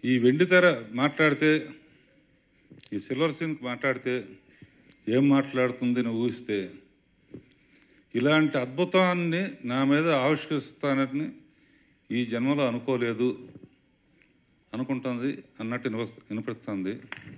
ఈ వెండి తెర మాట్లాడితే ఈ సిల్వర్ సీన్ మాట్లాడితే ఏం మాట్లాడుతుంది అని ఊహిస్తే ఇలాంటి అద్భుతాన్ని నా మీద ఆవిష్కరిస్తానని ఈ జన్మలో అనుకోలేదు అనుకుంటుంది అన్నట్టు వినిప వినిపిస్తుంది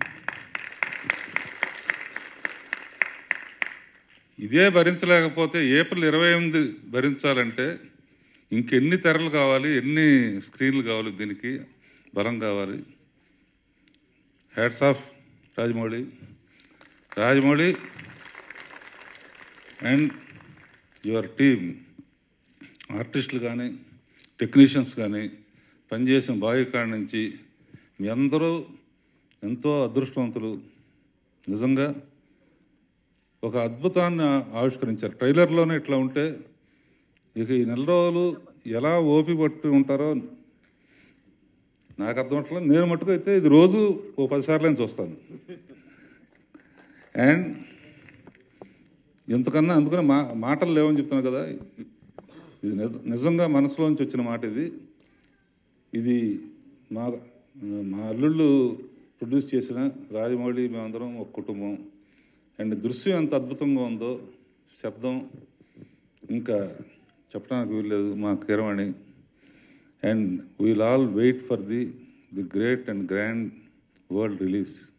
ఇదే భరించలేకపోతే ఏప్రిల్ ఇరవై ఎనిమిది భరించాలంటే ఇంకెన్ని తెరలు కావాలి ఎన్ని స్క్రీన్లు కావాలి దీనికి బలం కావాలి hats off Rajamouli Rajamouli and your team ఆర్టిస్టులు కానీ టెక్నీషియన్స్ కానీ పనిచేసిన బావికాడ నుంచి మీ అందరూ ఎంతో అదృష్టవంతులు నిజంగా ఒక అద్భుతాన్ని ఆ- ఆవిష్కరించారు ట్రైలర్లోనే ఇట్లా ఉంటే ఇక ఈ నెల రోజులు ఎలా ఓపి పట్టి ఉంటారో నాకు అర్థం అవట్లేదు నేను మటుకు అయితే ఇది రోజు ఓ పదిసార్లు నేను చూస్తాను అండ్ ఎంతకన్నా అందుకని మా మాటలు లేవని చెప్తున్నాను కదా ఇది నిజ నిజంగా మనసులోంచి వచ్చిన మాట ఇది ఇది మా మా అల్లుళ్ళు ప్రొడ్యూస్ చేసిన రాజమౌళి మేమందరం ఒక కుటుంబం అండ్ దృశ్యం ఎంత అద్భుతంగా ఉందో శబ్దం ఇంకా చెప్పడానికి వీల్లేదు మా Keeravani and we'll all wait for the the great and grand world release